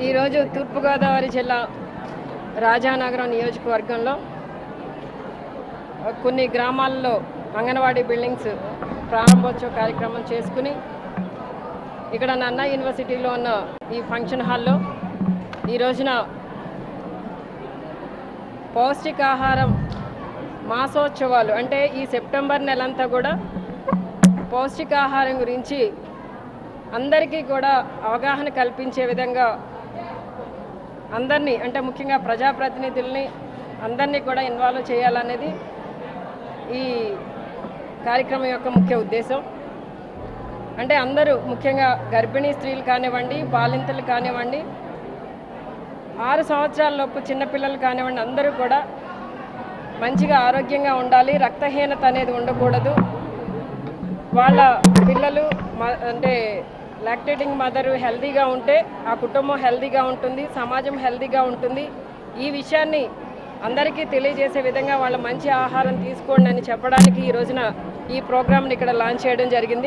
ఈరోజు తూర్పుగోదావరి జిల్లా రాజానగరం నియోజకవర్గంలో కొన్ని గ్రామాల్లో అంగన్వాడీ బిల్డింగ్స్ ప్రారంభోత్సవ కార్యక్రమం చేసుకుని ఇక్కడ నన్నా యూనివర్సిటీలో ఉన్న ఈ ఫంక్షన్ హాల్లో ఈ రోజున పౌష్టికాహారం మాసోత్సవాలు అంటే ఈ సెప్టెంబర్ నెలంతా కూడా పౌష్టికాహారం గురించి అందరికీ కూడా అవగాహన కల్పించే విధంగా అందరినీ అంటే ముఖ్యంగా ప్రజాప్రతినిధుల్ని అందరినీ కూడా ఇన్వాల్వ్ చేయాలనేది ఈ కార్యక్రమం యొక్క ముఖ్య ఉద్దేశం అంటే అందరూ ముఖ్యంగా గర్భిణీ స్త్రీలు కానివ్వండి బాలింతలు కానివ్వండి ఆరు సంవత్సరాల లోపు చిన్నపిల్లలు కానివ్వండి అందరూ కూడా మంచిగా ఆరోగ్యంగా ఉండాలి రక్తహీనత అనేది ఉండకూడదు వాళ్ళ పిల్లలు మ- అంటే లాక్టేటింగ్ మదర్ హెల్తీగా ఉంటే ఆ కుటుంబం హెల్తీగా ఉంటుంది సమాజం హెల్తీగా ఉంటుంది ఈ విషయాన్ని అందరికీ తెలియజేసే విధంగా వాళ్ళ మంచి ఆహారం తీసుకోండి అని చెప్పడానికి ఈ రోజున ఈ ప్రోగ్రామ్ని ఇక్కడ లాంచ్ చేయడం జరిగింది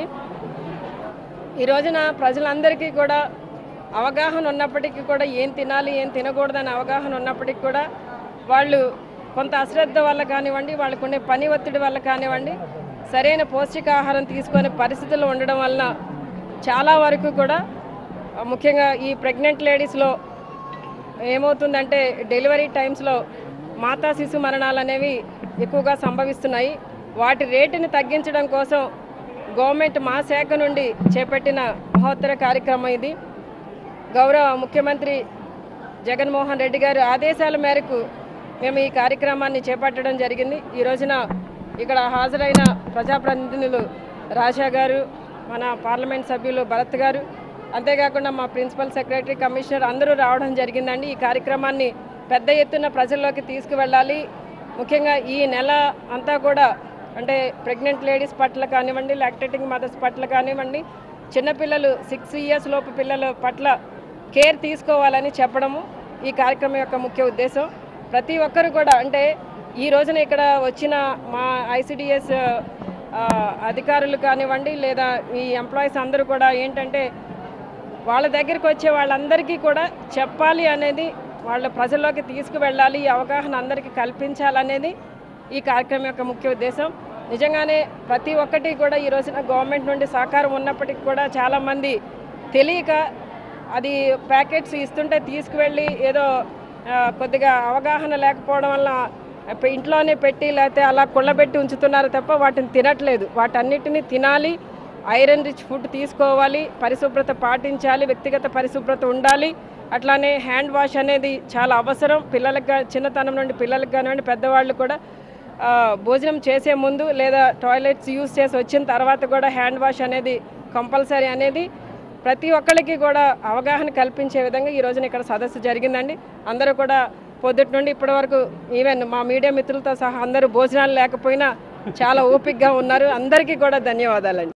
ఈ రోజున ప్రజలందరికీ కూడా అవగాహన ఉన్నప్పటికీ కూడా ఏం తినాలి ఏం తినకూడదని అవగాహన ఉన్నప్పటికీ కూడా వాళ్ళు కొంత అశ్రద్ధ వల్ల కానివ్వండి వాళ్ళకు ఉండే పని ఒత్తిడి వల్ల కానివ్వండి సరైన పౌష్టికాహారం తీసుకునే పరిస్థితులు ఉండడం వలన చాలా వరకు కూడా ఆ, ముఖ్యంగా ఈ ప్రెగ్నెంట్ లేడీస్లో ఏమవుతుందంటే డెలివరీ టైమ్స్లో మాతా శిశు మరణాలు అనేవి ఎక్కువగా సంభవిస్తున్నాయి వాటి రేటుని తగ్గించడం కోసం గవర్నమెంట్ మా శాఖ నుండి చేపట్టిన మహోత్తర కార్యక్రమం ఇది గౌరవ ముఖ్యమంత్రి జగన్మోహన్ రెడ్డి గారి ఆదేశాల మేరకు మేము ఈ కార్యక్రమాన్ని చేపట్టడం జరిగింది ఈ రోజున ఇక్కడ హాజరైన ప్రజాప్రతినిధులు రాజా గారు మన పార్లమెంట్ సభ్యులు భరత్ గారు అంతేకాకుండా మా ప్రిన్సిపల్ సెక్రటరీ కమిషనర్ అందరూ రావడం జరిగిందండి ఈ కార్యక్రమాన్ని పెద్ద ఎత్తున ప్రజల్లోకి తీసుకువెళ్ళాలి ముఖ్యంగా ఈ నెల అంతా కూడా అంటే ప్రెగ్నెంట్ లేడీస్ పట్ల కానివ్వండి లాక్టేటింగ్ మదర్స్ పట్ల కానివ్వండి చిన్నపిల్లలు సిక్స్ ఇయర్స్ లోపు పిల్లల పట్ల కేర్ తీసుకోవాలని చెప్పడము ఈ కార్యక్రమం యొక్క ముఖ్య ఉద్దేశం ప్రతి ఒక్కరు కూడా అంటే ఈ రోజున ఇక్కడ వచ్చిన మా ఐసిడిఎస్ అధికారులు కానివ్వండి లేదా ఈ ఎంప్లాయీస్ అందరూ కూడా ఏంటంటే వాళ్ళ దగ్గరికి వచ్చే వాళ్ళందరికీ కూడా చెప్పాలి అనేది వాళ్ళ ప్రజల్లోకి తీసుకువెళ్ళాలి ఈ అవగాహన అందరికీ కల్పించాలనేది ఈ కార్యక్రమం యొక్క ముఖ్య ఉద్దేశం నిజంగానే ప్రతి ఒక్కటి కూడా ఈ రోజున గవర్నమెంట్ నుండి సహకారం ఉన్నప్పటికీ కూడా చాలామంది తెలియక అది ప్యాకెట్స్ ఇస్తుంటే తీసుకువెళ్ళి ఏదో ఆ, కొద్దిగా అవగాహన లేకపోవడం వల్ల పె- ఇంట్లోనే పెట్టి లేకపోతే అలా కుళ్ళబెట్టి ఉంచుతున్నారు తప్ప వాటిని తినట్లేదు వాటన్నిటిని తినాలి ఐరన్ రిచ్ ఫుడ్ తీసుకోవాలి పరిశుభ్రత పాటించాలి వ్యక్తిగత పరిశుభ్రత ఉండాలి అట్లానే హ్యాండ్ వాష్ అనేది చాలా అవసరం పిల్లలకు గా- చిన్నతనం నుండి పిల్లలకు కానివ్వండి పెద్దవాళ్ళు కూడా ఆ, భోజనం చేసే ముందు లేదా టాయిలెట్స్ యూస్ చేసి వచ్చిన తర్వాత కూడా హ్యాండ్ వాష్ అనేది కంపల్సరీ అనేది ప్రతి ఒక్కరికి కూడా అవగాహన కల్పించే విధంగా ఈ రోజున ఇక్కడ సదస్సు జరిగిందండి అందరూ కూడా పొద్దుటి నుండి ఇప్పటి వరకు ఈవెన్ మా మీడియా మిత్రులతో సహా అందరూ భోజనాలు లేకపోయినా చాలా ఓపికగా ఉన్నారు అందరికీ కూడా ధన్యవాదాలండి